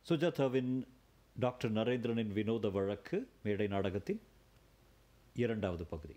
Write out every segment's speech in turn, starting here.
சுஜாதாவின் doctor நரேந்திரனின் வினோத வழக்கு மேடை நாடகத்தின் இரண்டாவது பகுதி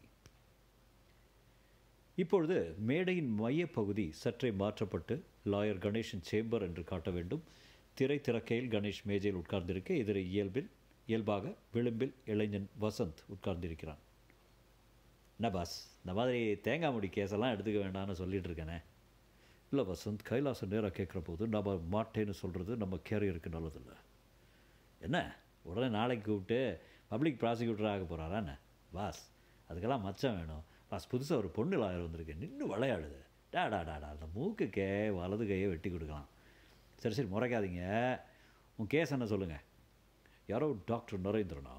இப்பொழுது மேடையின் மையப்பகுதி சற்றே மாற்றப்பட்டு லாயர் கணேஷின் சேம்பர் என்று காட்ட வேண்டும் திரை திறக்கையில் கணேஷ் மேஜையில் உட்கார்ந்திருக்க எதிரே இயல்பில் இயல்பாக விளிம்பில் இளைஞன் வசந்த் உட்கார்ந்திருக்கிறான் என்ன பாஸ் இந்த மாதிரி தேங்காய் முடி கேஸெல்லாம் எடுத்துக்க வேண்டாம்னு சொல்லிட்டு இருக்கேனே இல்லை வசந்த் கைலாசம் நேராக கேட்குற போது நம்ம மாட்டேன்னு சொல்கிறது நம்ம கேரியருக்கு நல்லதில்லை என்ன உடனே நாளைக்கு கூப்பிட்டு பப்ளிக் ப்ராசிக்யூட்டர் ஆக போகிறாரா என்ன பாஸ் அதுக்கெல்லாம் மச்சம் வேணும் பாஸ் புதுசாக ஒரு பொண்ணு லாயர் வந்திருக்கு நின்று விளையாடுது டா டா டா டா அந்த மூக்குக்கே வலது கையை வெட்டி கொடுக்கலாம் சரி சரி முறைக்காதீங்க உன் கேஸ் என்ன சொல்லுங்கள் யாரோ டாக்டர் நரேந்திரனா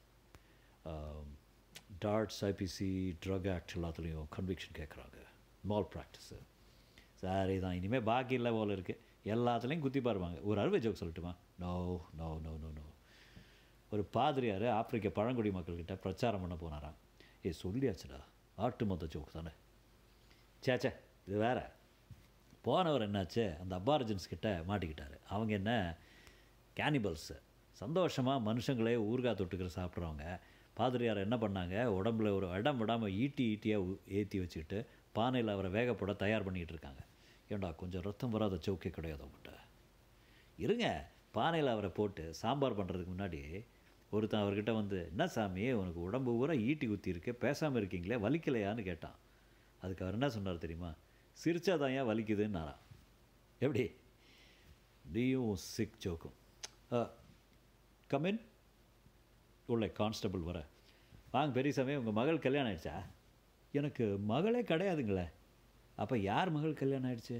டார்ட்ஸ் ஐபிசி ட்ரக் ஆக்ட் எல்லாத்துலேயும் கன்விக்ஷன் கேட்குறாங்க மால் ப்ராக்டிஸு சரி தான் இனிமேல் பாக்கி இல்லை போல் இருக்குது எல்லாத்துலேயும் குத்தி பாருவாங்க ஒரு அறுவை ஜோக் சொல்லட்டுமா no no no no no ஒரு பாதிரியார் ஆப்பிரிக்க பழங்குடி மக்கள்கிட்ட பிரச்சாரம் பண்ண போனாராம் ஏ சொல்லியாச்சுடா ஆட்டு மொத்த ஜோக் தானே சேச்சே இது வேற போனவர் என்னாச்சு அந்த அபார்ஜன்ஸ் கிட்ட மாட்டிக்கிட்டாரு அவங்க என்ன கேனிபல்ஸு சந்தோஷமாக மனுஷங்களே ஊறுகாய் தொட்டுக்கிற சாப்பிட்றவங்க பாதிரியார் என்ன பண்ணாங்க உடம்புல ஒரு இடம் விடாமல் ஈட்டி ஈட்டியாக ஏற்றி வச்சுக்கிட்டு பானையில் அவரை வேகப்பட தயார் பண்ணிக்கிட்டு இருக்காங்க ஏண்டா கொஞ்சம் ரத்தம் வராத சவுக்கே கிடையாது அவங்ககிட்ட இருங்க பானையில் அவரை போட்டு சாம்பார் பண்ணுறதுக்கு முன்னாடி ஒருத்தன் அவர்கிட்ட வந்து என்ன சாமி உனக்கு உடம்பு பூரா ஈட்டி குத்தி இருக்கு பேசாமல் இருக்கீங்களே வலிக்கலையான்னு கேட்டான் அதுக்கு அவர் என்ன சொன்னார் தெரியுமா சிரிச்சாதான் ஏன் வலிக்குதுன்னாராம் எப்படி நீயும் சிக் ஜோக்கும் கமின் உள்ள கான்ஸ்டபிள் வர வாங்க பெரியசாமி உங்கள் மகள் கல்யாணம் ஆயிடுச்சா எனக்கு மகளே கிடையாதுங்களே அப்போ யார் மகள் கல்யாணம் ஆயிடுச்சு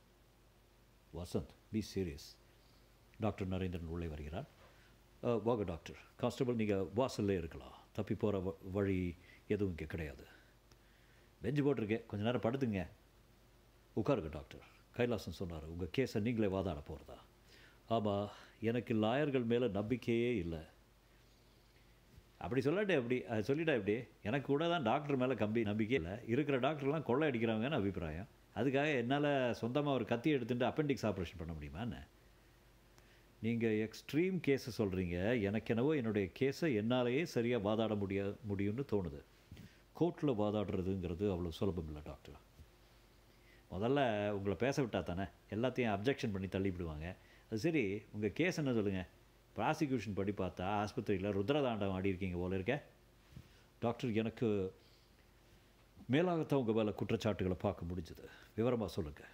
Vasanth be serious doctor Narendran உள்ளே வருகிறார் அஹ், வாங்க டாக்டர் கான்ஸ்டபிள் நீங்கள் வாசல்லே இருக்கலாம் தப்பி போகிற வழி எதுவும் இங்கே கிடையாது பெஞ்சு போட்டிருக்கேன் கொஞ்ச நேரம் படுத்துங்க உட்காருங்க டாக்டர் கைலாசம் சொன்னார் உங்கள் கேஸை நீங்களே வாதாட போகிறதா ஆமாம் எனக்கு லாயர்கள் மேலே நம்பிக்கையே இல்லை அப்படி சொல்லாட்டே எப்படி அது சொல்லிட்டா எப்படி எனக்கு கூட தான் டாக்டர் மேலே கம்பி நம்பிக்கை இல்லை இருக்கிற டாக்டர்லாம் கொள்ளை அடிக்கிறாங்கன்னு அபிப்பிராயம் அதுக்காக என்னால் சொந்தமாக ஒரு கத்தி எடுத்துட்டு அப்பெண்டிக்ஸ் ஆப்ரேஷன் பண்ண முடியுமா என்ன நீங்கள் எக்ஸ்ட்ரீம் கேஸை சொல்கிறீங்க எனக்கு என்னவோ என்னுடைய கேஸை என்னாலேயே சரியாக வாதாட முடிய முடியும்னு தோணுது கோர்ட்டில் வாதாடுறதுங்கிறது அவ்வளோ சுலபம் இல்லை டாக்டர் முதல்ல உங்களை பேச விட்டா தானே எல்லாத்தையும் அப்ஜெக்ஷன் பண்ணி தள்ளிவிடுவாங்க அது சரி உங்கள் கேஸ் என்ன சொல்லுங்கள் ப்ராசிக்யூஷன் படி பார்த்தா ஆஸ்பத்திரியில் ருத்ரதாண்டம் ஆடி இருக்கீங்க போல இருக்க டாக்டர் எனக்கு மேலாகத்தான் உங்கள் மேலே குற்றச்சாட்டுகளை பார்க்க முடிஞ்சது விவரமாக சொல்லுங்கள்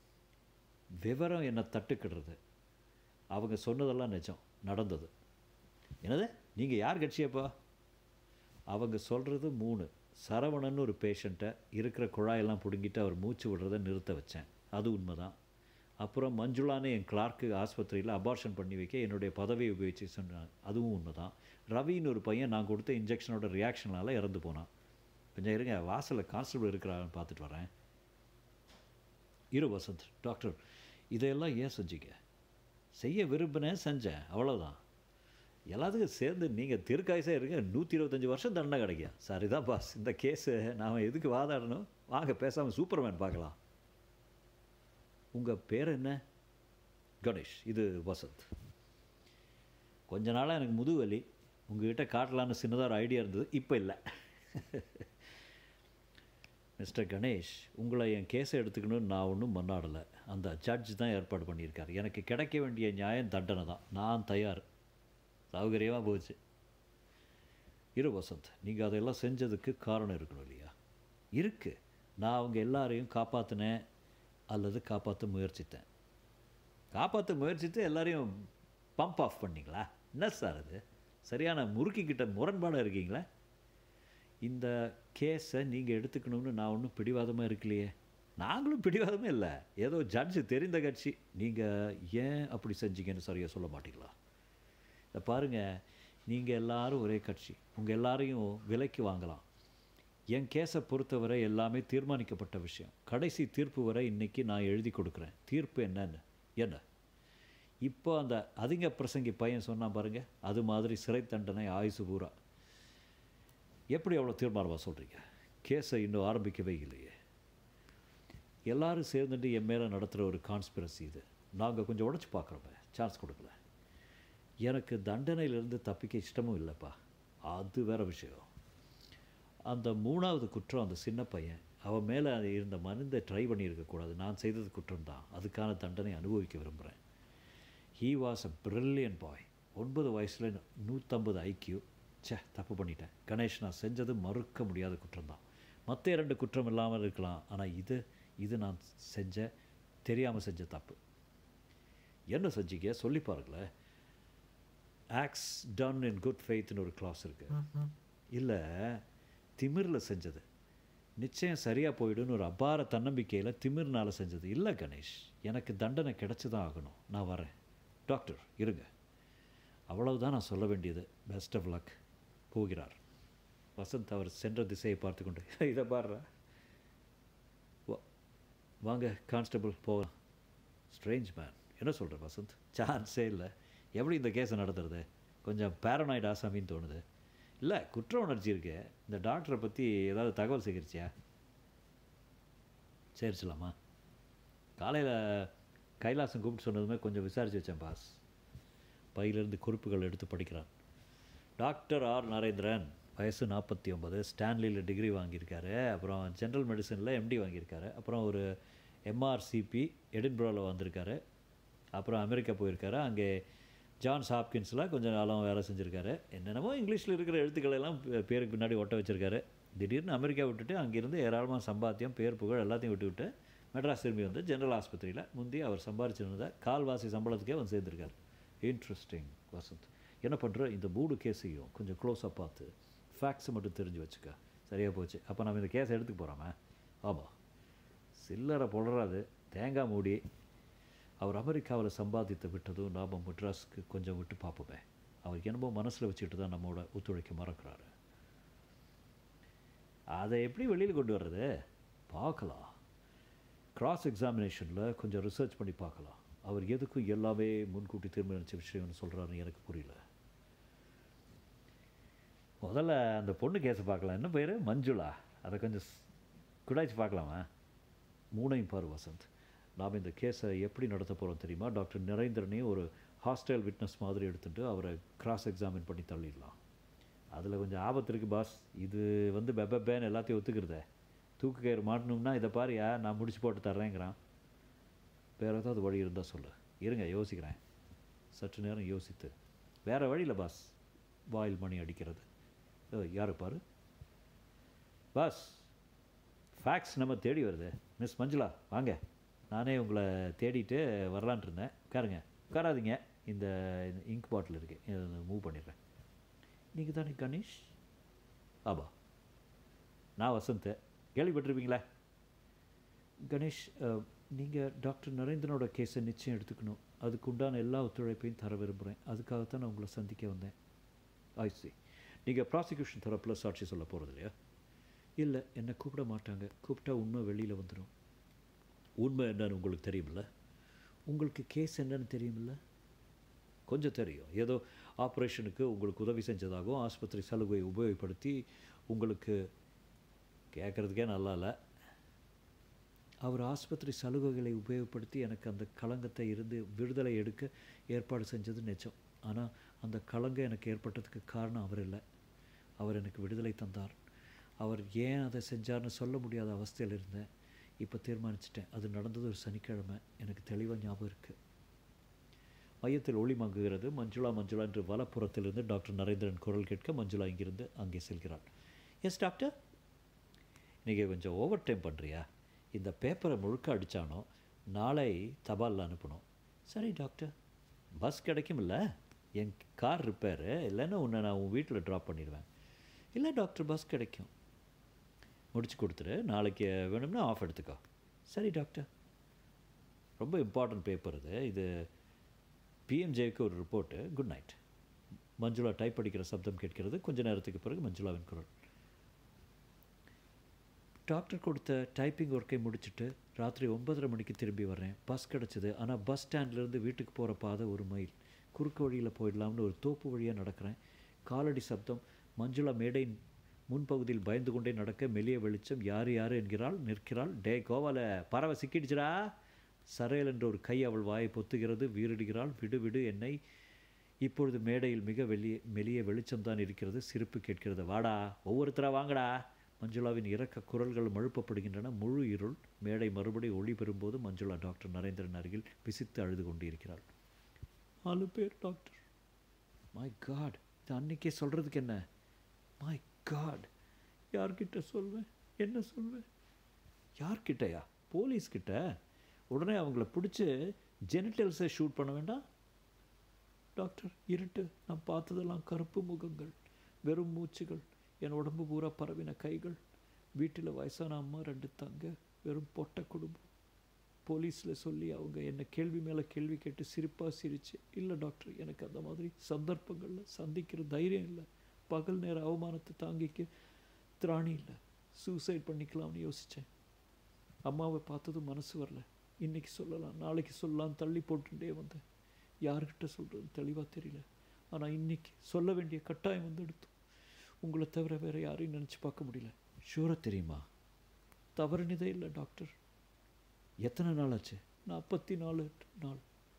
விவரம் என்ன தட்டுக்கிடுறது அவங்க சொன்னதெல்லாம் நிஜம் நடந்தது என்னது நீங்கள் யார் கட்சியப்பா அவங்க சொல்கிறது மூணு சரவணன் ஒரு பேஷண்ட்டை இருக்கிற குழாயெல்லாம் பிடுங்கிட்டு அவர் மூச்சு விடுறதை நிறுத்த வச்சேன் அது உண்மைதான் அப்புறம் மஞ்சுளான்னு என் கிளார்க்கு ஆஸ்பத்திரியில் அபார்ஷன் பண்ணி வைக்க என்னுடைய பதவியை உபயோகிச்சு சொன்னான் அதுவும் உண்மை தான் ரவின்னு ஒரு பையன் நான் கொடுத்த இன்ஜெக்ஷனோட ரியாக்ஷனால் இறந்து போனான் கொஞ்சம் இருங்க வாசலில் கான்ஸ்டபிள் இருக்கிறான்னு பார்த்துட்டு வரேன் இரு வசந்த் டாக்டர் இதையெல்லாம் ஏன் செஞ்சீங்க செய்ய விரும்பினேன் செஞ்சேன் அவ்வளோதான் எல்லாத்துக்கும் சேர்ந்து நீங்கள் திருக்காய்ஸாக இருங்க நூற்றி இருபத்தஞ்சி வருஷம் தண்டனை கிடைக்கும் சரிதான் பாஸ் இந்த கேஸு நாம் எதுக்கு வாதாடணும் வாங்க பேசாமல் சூப்பர்மேன் பார்க்கலாம் உங்கள் பேர் என்ன கணேஷ் இது வசந்த் கொஞ்ச நாளாக எனக்கு முதுவலி உங்ககிட்ட காட்டலான்னு சின்னதாக ஒரு ஐடியா இருந்தது இப்போ இல்லை மிஸ்டர் கணேஷ் உங்களை என் கேஸை எடுத்துக்கணும்னு நான் ஒன்றும் மன்னாடலை அந்த ஜட்ஜ் தான் ஏற்பாடு பண்ணியிருக்காரு எனக்கு கிடைக்க வேண்டிய நியாயம் தண்டனை தான் நான் தயார் சௌகரியமாக போச்சு இரு வசந்த் நீங்கள் அதெல்லாம் செஞ்சதுக்கு காரணம் இருக்கணும் இல்லையா இருக்குது நான் அவங்க எல்லாரையும் காப்பாற்றினேன் அல்லது காப்பாற்ற முயற்சித்தேன் காப்பாற்ற முயற்சித்து எல்லாரையும் பம்ப் ஆஃப் பண்ணிங்களா என்ன சார் அது சரியான முறுக்கிக்கிட்ட முரண்பாடாக இருக்கீங்களா இந்த கேஸை நீங்கள் எடுத்துக்கணும்னு நான் ஒன்றும் பிடிவாதமாக இருக்கலையே நாங்களும் பிடிவாதமே இல்லை ஏதோ ஜட்ஜு தெரிந்த கட்சி நீங்கள் ஏன் அப்படி செஞ்சீங்கன்னு சரியாக சொல்ல மாட்டீங்களா இதை பாருங்கள் நீங்கள் எல்லாரும் ஒரே கட்சி உங்கள் எல்லாரையும் விலைக்கு வாங்கலாம் என் கேஸை பொறுத்தவரை எல்லாமே தீர்மானிக்கப்பட்ட விஷயம் கடைசி தீர்ப்பு வரை இன்றைக்கி நான் எழுதி கொடுக்குறேன் தீர்ப்பு என்னன்னு என்ன இப்போ அந்த அதிக பிரசங்கி பையன் சொன்னான் பாருங்க அது மாதிரி சிறை தண்டனை ஆயுசு பூரா எப்படி அவ்வளோ தீர்மானமாக சொல்கிறீங்க கேஸை இன்னும் ஆரம்பிக்கவே இல்லையே எல்லாரும் சேர்ந்துட்டு என் மேலே நடத்துகிற ஒரு கான்ஸ்பிரசி இது நாங்கள் கொஞ்சம் உடச்சி பார்க்குறோமே சான்ஸ் கொடுக்கல எனக்கு தண்டனையிலிருந்து தப்பிக்க இஷ்டமும் இல்லைப்பா அது வேற விஷயம் அந்த மூணாவது குற்றம் அந்த சின்ன பையன் அவன் மேலே இருந்த மருந்தை ட்ரை பண்ணியிருக்கக்கூடாது நான் செய்தது குற்றம் தான் அதுக்கான தண்டனை அனுபவிக்க விரும்புகிறேன் he was a brilliant boy ஒன்பது வயசில் நூற்றம்பது ஐக்கியூ ச்சே தப்பு பண்ணிட்டேன் கணேஷ் நான் செஞ்சது மறுக்க முடியாத குற்றம் தான் மற்ற இரண்டு குற்றம் இல்லாமல் இருக்கலாம் ஆனால் இது இது நான் செஞ்ச தெரியாமல் செஞ்ச தப்பு என்ன செஞ்சீங்க சொல்லி பாருங்களேன் ஆக்ஸ் டன் இன் குட் ஃபெய்த்னு ஒரு கிளாஸ் இருக்குது இல்லை திமிரில் செஞ்சது நிச்சயம் சரியாக போயிடுன்னு ஒரு அபார தன்னம்பிக்கையில் திமிர்னால செஞ்சது இல்லை கணேஷ் எனக்கு தண்டனை கிடைச்சி தான் ஆகணும் நான் வரேன் டாக்டர் இருங்க அவ்வளவுதான் நான் சொல்ல வேண்டியது பெஸ்ட் ஆஃப் லக் போகிறார் வசந்த் அவர் சென்ற திசையை பார்த்து கொண்டு இதை பாடுறா வாங்க கான்ஸ்டபிள் போகலாம் ஸ்ட்ரேஞ்ச் மேன் என்ன சொல்கிற வசந்த் சான்ஸே இல்லை எப்படி இந்த கேஸை நடத்துறது கொஞ்சம் பேரனாய்டு ஆசாமின்னு தோணுது இல்லை குற்ற உணர்ச்சி இருக்கு இந்த டாக்டரை பற்றி ஏதாவது தகவல் சேகரிச்சியா சேரிச்சலாமா காலையில் கைலாசம் கூப்பிட்டு சொன்னதுமே கொஞ்சம் விசாரித்து வச்சேன் பாஸ் பையிலிருந்து குறிப்புகள் எடுத்து படிக்கிறான் டாக்டர் ஆர் நரேந்திரன் வயசு நாற்பத்தி ஒம்பது ஸ்டான்லியில் டிகிரி வாங்கியிருக்காரு அப்புறம் ஜென்ரல் மெடிசனில் எம்டி வாங்கியிருக்காரு அப்புறம் ஒரு எம்ஆர்சிபி எடின்புரோவில் வந்திருக்காரு அப்புறம் அமெரிக்கா போயிருக்காரு அங்கே ஜான்ஸ் ஹாப்கின்ஸில் கொஞ்சம் நாளும் வேலை செஞ்சுருக்காரு என்னென்னமோ இங்கிலீஷில் இருக்கிற எழுத்துக்களை எல்லாம் பே- பேருக்கு பின்னாடி ஒட்ட வச்சுருக்காரு திடீர்னு அமெரிக்கா விட்டுட்டு அங்கேருந்து ஏராளமாக சம்பாத்தியம் பேர் புகழ் எல்லாத்தையும் விட்டு விட்டு மெட்ராஸ் திரும்பி வந்து ஜென்ரல் ஆஸ்பத்திரியில் முந்தி அவர் சம்பாரிச்சிருந்த கால்வாசி சம்பளத்துக்கே வந்து சேர்ந்துருக்காரு இன்ட்ரெஸ்டிங் வசந்த் என்ன பண்ணுற இந்த மூணு கேஸையும் கொஞ்சம் க்ளோஸாக பார்த்து ஃபேக்ஸை மட்டும் தெரிஞ்சு வச்சுக்க சரியாக போச்சு அப்போ நம்ம இந்த கேஸை எடுத்துக்க போகிறோமே ஆமாம் சில்லறை புலராது தேங்காய் மூடி அவர் அமெரிக்காவில் சம்பாதித்து விட்டதும் நாம் மெட்ராஸ்க்கு கொஞ்சம் விட்டு பார்ப்போமே அவர் என்னமோ மனசில் வச்சுட்டு தான் நம்மளோட ஒத்துழைக்க மறக்கிறாரு அதை எப்படி வெளியில் கொண்டு வர்றது பார்க்கலாம் கிராஸ் எக்ஸாமினேஷனில் கொஞ்சம் ரிசர்ச் பண்ணி பார்க்கலாம் அவர் எதுக்கும் எல்லாமே முன்கூட்டி தீர்மானித்த விஷயம்னு சொல்கிறாருன்னு எனக்கு புரியல முதல்ல அந்த பொண்ணு கேஸை பார்க்கலாம் என்ன பேர் மஞ்சுளா அதை கொஞ்சம் ஸ்- குடாய்ச்சி பார்க்கலாமா மூணையும் பாரு வசந்த் நாம் இந்த கேஸை எப்படி நடத்த போகிறோம் தெரியுமா டாக்டர் நரேந்திரனையும் ஒரு ஹாஸ்டல் விட்னஸ் மாதிரி எடுத்துட்டு அவரை கிராஸ் எக்ஸாமின் பண்ணி தள்ளிடலாம் அதில் கொஞ்சம் ஆபத்து இருக்குது பாஸ் இது வந்து பெப்பேன்னு எல்லாத்தையும் ஒத்துக்கிறதே தூக்கு கயிறு மாட்டணும்னா இதை பாரியா நான் முடிச்சு போட்டு தர்றேங்கிறான் வேறு ஏதாவது வழி இருந்தால் சொல்லு இருங்க யோசிக்கிறேன் சற்று நேரம் யோசித்து வேறு வழியில் பாஸ் வாயில் மணி அடிக்கிறது ஓ, யாரு பாரு பாஸ் ஃபேக்ஸ் நம்ம தேடி வருது மிஸ் மஞ்சுளா வாங்க நானே உங்களை தேடிட்டு வரலான்ட்டு இருந்தேன் உட்காருங்க உட்காராதீங்க இந்த இங்க் பாட்டில் இருக்கு இதை மூவ் பண்ணிடுறேன் நீங்கள் தானே கணேஷ் ஆபா நான் வசந்த் கேள்விப்பட்டிருப்பீங்களா கணேஷ் நீங்கள் டாக்டர் நரேந்திரனோட கேஸை நிச்சயம் எடுத்துக்கணும் அதுக்கு உண்டான எல்லா ஒத்துழைப்பையும் தர விரும்புகிறேன் அதுக்காகத்தான் நான் உங்களை சந்திக்க வந்தேன் ஐசி நீங்கள் ப்ராசிக்யூஷன் தரப்பில் சாட்சி சொல்ல போகிறது இல்லையா இல்லை என்னை கூப்பிட மாட்டாங்க கூப்பிட்டா உண்மை வெளியில் வந்துடும் உண்மை என்னன்னு உங்களுக்கு தெரியுமில்ல உங்களுக்கு கேஸ் என்னன்னு தெரியுமில்ல கொஞ்சம் தெரியும் ஏதோ ஆப்ரேஷனுக்கு உங்களுக்கு உதவி செஞ்சதாகவும் ஆஸ்பத்திரி சலுகையை உபயோகப்படுத்தி உங்களுக்கு கேட்குறதுக்கே நல்லா இல்லை அவர் ஆஸ்பத்திரி சலுகைகளை உபயோகப்படுத்தி எனக்கு அந்த களங்கத்தை இருந்து விடுதலை எடுக்க ஏற்பாடு செஞ்சது நிஜம் ஆனால் அந்த களங்கம் எனக்கு ஏற்பட்டதுக்கு காரணம் அவர் இல்லை அவர் எனக்கு விடுதலை தந்தார் அவர் ஏன் அதை செஞ்சார்னு சொல்ல முடியாத அவஸ்தையில் இருந்தேன் இப்போ தீர்மானிச்சிட்டேன் அது நடந்தது ஒரு சனிக்கிழமை எனக்கு தெளிவாக ஞாபகம் இருக்குது மையத்தில் ஒளி மங்குகிறது மஞ்சுளா மஞ்சுளா என்று வலப்புறத்திலிருந்து டாக்டர் நரேந்திரன் குரல் கேட்க மஞ்சுளா இங்கிருந்து அங்கே செல்கிறாள் எஸ் டாக்டர் நீங்கள் கொஞ்சம் ஓவர் டைம் பண்ணுறியா இந்த பேப்பரை முழுக்க அடித்தானோ நாளை தபாலில் அனுப்பணும் சரி டாக்டர் பஸ் கிடைக்கும்ல என் கார் ரிப்பேரு இல்லைன்னா உன்னை நான் உன் வீட்டில் ட்ராப் பண்ணிடுவேன் இல்லை டாக்டர் பஸ் கிடைக்கும் முடிச்சு கொடுத்துரு நாளைக்கு வேணும்னா ஆஃப் எடுத்துக்கோ சரி டாக்டர் ரொம்ப இம்பார்ட்டன்ட் பேப்பர் இது இது பிஎம்ஜேக்கு ஒரு report good night Manjula type அடிக்கிற சப்தம் கேட்கிறது கொஞ்ச நேரத்துக்கு பிறகு மஞ்சுளாவின் குரல் டாக்டர் கொடுத்த டைப்பிங் ஒர்க்கை முடிச்சுட்டு ராத்திரி ஒன்பதரை மணிக்கு திரும்பி வர்றேன் பஸ் கிடச்சிது ஆனால் பஸ் ஸ்டாண்ட்லேருந்து வீட்டுக்கு போகிற பாதை ஒரு மைல் குறுக்கு வழியில் போயிடலாம்னு ஒரு தோப்பு வழியாக நடக்கிறேன் காலடி சப்தம் மஞ்சுளா மேடையின் முன்பகுதியில் பயந்து கொண்டே நடக்க மெல்லிய வெளிச்சம் யார் யார் என்கிறாள் நிற்கிறாள் டே கோவால பறவை சிக்கிடுச்சுடா சரையல் என்ற ஒரு கை அவள் வாயை பொத்துகிறது வீறிடுகிறாள் விடு விடு என்னை இப்பொழுது மேடையில் மிக வெளியே மெலிய வெளிச்சம்தான் இருக்கிறது சிரிப்பு கேட்கிறது வாடா ஒவ்வொருத்தரா வாங்கடா மஞ்சுளாவின் இறக்க குரல்கள் மழுப்பப்படுகின்றன முழு இருள் மேடை மறுபடி ஒளி பெறும்போது மஞ்சுளா டாக்டர் நரேந்திரன் அருகில் விசித்து அழுது கொண்டிருக்கிறாள் நாலு பேர் டாக்டர் மை காட் இது அன்னைக்கே சொல்கிறதுக்கு என்ன மை காட் யார்கிட்ட சொல்வேன் என்ன சொல்வேன் யார்கிட்டயா போலீஸ்கிட்ட உடனே அவங்கள பிடிச்சி ஜெனிட்டல்ஸை ஷூட் பண்ண வேண்டாம் டாக்டர் இருட்டு நான் பார்த்ததெல்லாம் கருப்பு முகங்கள் வெறும் மூச்சுகள் என் உடம்பு பூரா பரவின கைகள் வீட்டில் வயசான அம்மா ரெண்டு தங்க வெறும் பொட்டை குடும்பம் போலீஸில் சொல்லி அவங்க என்னை கேள்வி மேலே கேள்வி கேட்டு சிரிப்பாக சிரிச்சு இல்லை டாக்டர் எனக்கு அந்த மாதிரி சந்தர்ப்பங்களில் சந்திக்கிற தைரியம் இல்லை பகல் நேர அவமானத்தை தாங்கிக்க திராணி இல்லை சூசைட் பண்ணிக்கலாம்னு யோசித்தேன் அம்மாவை பார்த்ததும் மனசு வரல இன்னைக்கு சொல்லலாம் நாளைக்கு சொல்லலாம் தள்ளி போட்டுட்டே வந்தேன் யார்கிட்ட சொல்கிறது தெளிவாக தெரியல ஆனால் இன்னைக்கு சொல்ல வேண்டிய கட்டாயம் வந்து எடுத்தோம் உங்களை தவிர வேறு யாரையும் நினச்சி பார்க்க முடியல ஷூராக தெரியுமா தவறுனதே இல்லை டாக்டர் எத்தனை நாள் ஆச்சு நாற்பத்தி நாலு நாள்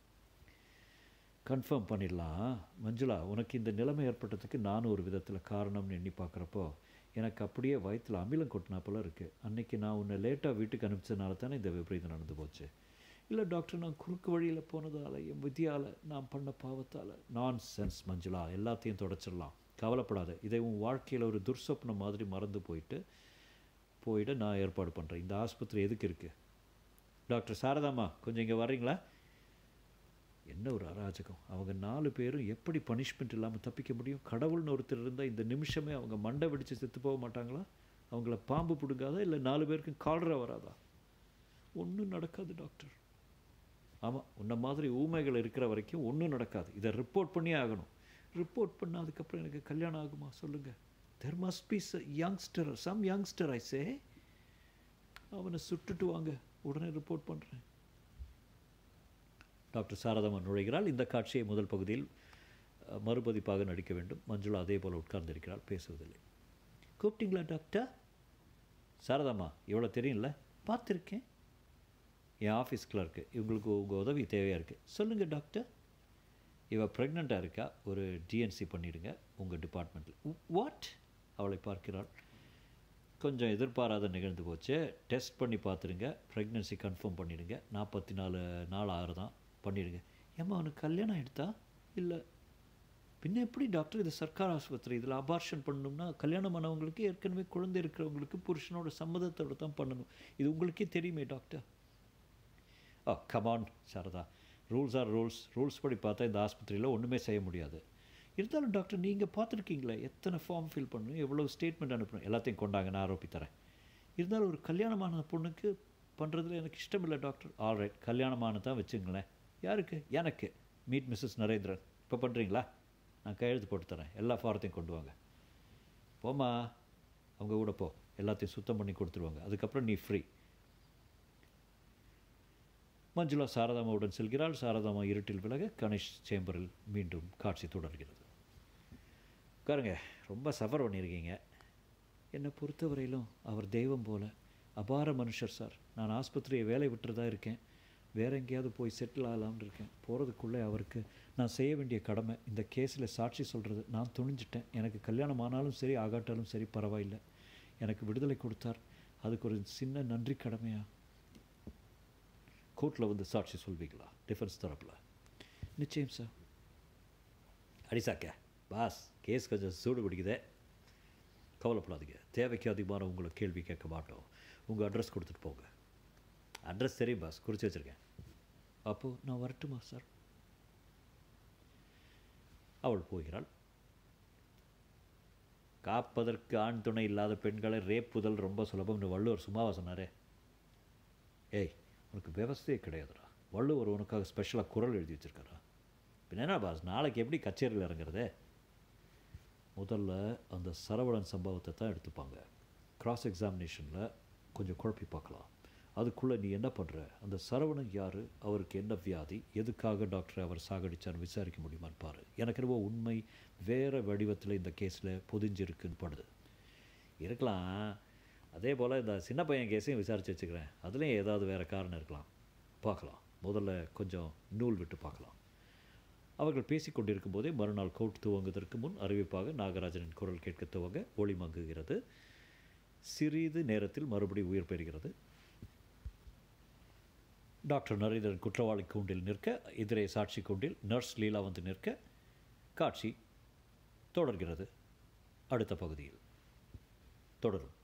கன்ஃபார்ம் பண்ணிடலாம் மஞ்சுளா உனக்கு இந்த நிலைமை ஏற்பட்டதுக்கு நானும் ஒரு விதத்தில் காரணம்னு எண்ணி பார்க்குறப்போ எனக்கு அப்படியே வயிற்றில் அமிலம் கொட்டினா போல இருக்குது அன்னைக்கு நான் உன்னை லேட்டாக வீட்டுக்கு அனுப்பிச்சதுனால தானே இந்த விபரீதம் நடந்து போச்சு இல்லை டாக்டர் நான் குறுக்கு வழியில் போனதால் என் விதியால் நான் பண்ண பாவத்தால் நான் சென்ஸ் மஞ்சுளா எல்லாத்தையும் தொடச்சிடலாம் கவலைப்படாத இதை உன் வாழ்க்கையில் ஒரு துர்சப்னம் மாதிரி மறந்து போயிட்டு போயிட நான் ஏற்பாடு பண்ணுறேன் இந்த ஆஸ்பத்திரி எதுக்கு இருக்குது டாக்டர் சாரதாம்மா கொஞ்சம் இங்கே வர்றீங்களா என்ன ஒரு அராஜகம் அவங்க நாலு பேரும் எப்படி பனிஷ்மெண்ட் இல்லாமல் தப்பிக்க முடியும் கடவுள்னு ஒருத்தர் இருந்தால் இந்த நிமிஷமே அவங்க மண்டை வெடித்து செத்து போக மாட்டாங்களா அவங்கள பாம்பு பிடுங்காதா இல்லை நாலு பேருக்கும் கால்ரா வராதா ஒன்றும் நடக்காது டாக்டர் ஆமாம் உன்ன மாதிரி ஊமைகள் இருக்கிற வரைக்கும் ஒன்றும் நடக்காது இதை ரிப்போர்ட் பண்ணியே ஆகணும் ரிப்போர்ட் பண்ண அதுக்கப்புறம் எனக்கு கல்யாணம் ஆகுமா சொல்லுங்கள் there must be youngster some youngster I say அவனை சுட்டுட்டு வாங்க உடனே ரிப்போர்ட் பண்ணுறேன் டாக்டர் சாரதாமன் நுழைகிறாள் இந்த காட்சியை முதல் பகுதியில் அஹ், மறுபதிப்பாக நடிக்க வேண்டும் மஞ்சுளா அதே போல் உட்கார்ந்திருக்கிறாள் பேசுவதில்லை கூப்பிட்டீங்களா டாக்டர் சாரதாம்மா இவ்வளோ தெரியும்ல பார்த்துருக்கேன் என் ஆஃபீஸ் கிளர்க்கு இவங்களுக்கு உங்கள் உதவி தேவையாக இருக்குது சொல்லுங்கள் டாக்டர் இவள் ப்ரெக்னெண்ட்டாக இருக்கா ஒரு டிஎன்சி பண்ணிடுங்க உங்கள் டிபார்ட்மெண்ட்டில் வாட் அவளை பார்க்கிறாள் கொஞ்சம் எதிர்பாராத நிகழ்ந்து போச்சு டெஸ்ட் பண்ணி பார்த்துருங்க ப்ரெக்னென்சி கன்ஃபார்ம் பண்ணிடுங்க நாற்பத்தி நாலு நாள் ஆறுதான் பண்ணிடுங்க ஏம்மா அவனுக்கு கல்யாணம் எடுத்தா இல்லை பின்ன எப்படி டாக்டர் இது சர்க்கார் ஆஸ்பத்திரி இதில் அபார்ஷன் பண்ணணும்னா கல்யாணம் ஆனவங்களுக்கு ஏற்கனவே குழந்தை இருக்கிறவங்களுக்கு புருஷனோட சம்மதத்தோட தான் பண்ணணும் இது உங்களுக்கே தெரியுமே doctor oh come on Sarada rules are rules rules படி பார்த்தா இந்த ஆஸ்பத்திரியில் ஒன்றுமே செய்ய முடியாது இருந்தாலும் டாக்டர் நீங்கள் பார்த்துருக்கீங்களே எத்தனை ஃபார்ம் ஃபில் பண்ணணும் எவ்வளோ ஸ்டேட்மெண்ட் அனுப்பணும் எல்லாத்தையும் கொண்டாங்க நான் ஆரோப்பி தரேன் இருந்தாலும் ஒரு கல்யாணமான பொண்ணுக்கு பண்ணுறதுல எனக்கு இஷ்டம் இல்லை டாக்டர் ஆல்ரைட் கல்யாணமான தான் வச்சுங்களேன் யாருக்கு எனக்கு மீட் மிஸ்ஸஸ் நரேந்திரன் இப்போ பண்ணுறீங்களா நான் கையெழுத்து போட்டு தரேன் எல்லா ஃபாரத்தையும் கொண்டு வாங்க போம்மா அவங்க கூட போ எல்லாத்தையும் சுத்தம் பண்ணி கொடுத்துருவாங்க அதுக்கப்புறம் நீ ஃப்ரீ மஞ்சுளா சாரதாமாவுடன் செல்கிறாள் சாரதாமா இருட்டில் விலக கணேஷ் சேம்பரில் மீண்டும் காட்சி தொடர்கிறது உட்காருங்க ரொம்ப சஃபர் பண்ணியிருக்கீங்க என்னை பொறுத்தவரையிலும் அவர் தெய்வம் போல அபார மனுஷர் சார் நான் ஆஸ்பத்திரியை வேலை விட்டுறதா இருக்கேன் வேற எங்கேயாவது போய் செட்டில் ஆகலாம்னு இருக்கேன் போகிறதுக்குள்ளே அவருக்கு நான் செய்ய வேண்டிய கடமை இந்த கேஸில் சாட்சி சொல்கிறது நான் துணிஞ்சிட்டேன் எனக்கு கல்யாணம் ஆனாலும் சரி ஆகாட்டாலும் சரி பரவாயில்லை எனக்கு விடுதலை கொடுத்தார் அதுக்கு ஒரு சின்ன நன்றி கடமையா கோர்ட்டில் வந்து சாட்சி சொல்வீங்களா டிஃபென்ஸ் தரப்பில் நிச்சயம் சார் அடிசாக்க பாஸ் கேஸ் கொஞ்சம் சூடு பிடிக்குதே கவலைப்படாதீங்க தேவைக்கு அதிகமான உங்களை கேள்வி கேட்க மாட்டோம் உங்கள் அட்ரஸ் கொடுத்துட்டு போங்க அட்ரஸ் தெரியும் பாஸ் குறித்து வச்சுருக்கேன் அப்போது நான் வரட்டுமா சார் அவள் போகிறாள் காப்பதற்கு ஆண் துணை இல்லாத பெண்களை ரேப்புதல் ரொம்ப சுலபம்னு வள்ளுவர் சும்மாவா சொன்னாரே ஏய் உனக்கு விவசாயே கிடையாதுடா வள்ளுவர் உனக்காக ஸ்பெஷலாக குரல் எழுதி வச்சிருக்காரா பின்ன என்ன பாஸ் நாளைக்கு எப்படி கச்சேரியில் இறங்குறதே முதல்ல அந்த சரவணன் சம்பவத்தை தான் எடுத்துப்பாங்க கிராஸ் எக்ஸாமினேஷனில் கொஞ்சம் குழப்பி பார்க்கலாம் அதுக்குள்ளே நீ என்ன பண்ணுற அந்த சரவணன் யார் அவருக்கு என்ன வியாதி எதுக்காக டாக்டர் அவர் சாகடிச்சான்னு விசாரிக்க முடியுமான்னு பாரு எனக்கு என்னவோ உண்மை வேறு வடிவத்தில் இந்த கேஸில் பொதிஞ்சிருக்குன்னு படுது இருக்கலாம் அதே போல் இந்த சின்ன பையன் கேஸையும் விசாரித்து வச்சுக்கிறேன் அதுலேயும் ஏதாவது வேறு காரணம் இருக்கலாம் பார்க்கலாம் முதல்ல கொஞ்சம் நூல் விட்டு பார்க்கலாம் அவர்கள் பேசிக் கொண்டிருக்கும் போதே மறுநாள் கோர்ட் துவங்குவதற்கு முன் அறிவிப்பாக நாகராஜனின் குரல் கேட்க துவங்க ஒளி மங்குகிறது சிறிது நேரத்தில் மறுபடி உயிர் பெறுகிறது டாக்டர் நரேந்திரன் குற்றவாளி கூண்டில் நிற்க எதிரே சாட்சி கூண்டில் நர்ஸ் லீலா வந்து நிற்க காட்சி தொடர்கிறது அடுத்த பகுதியில் தொடரும்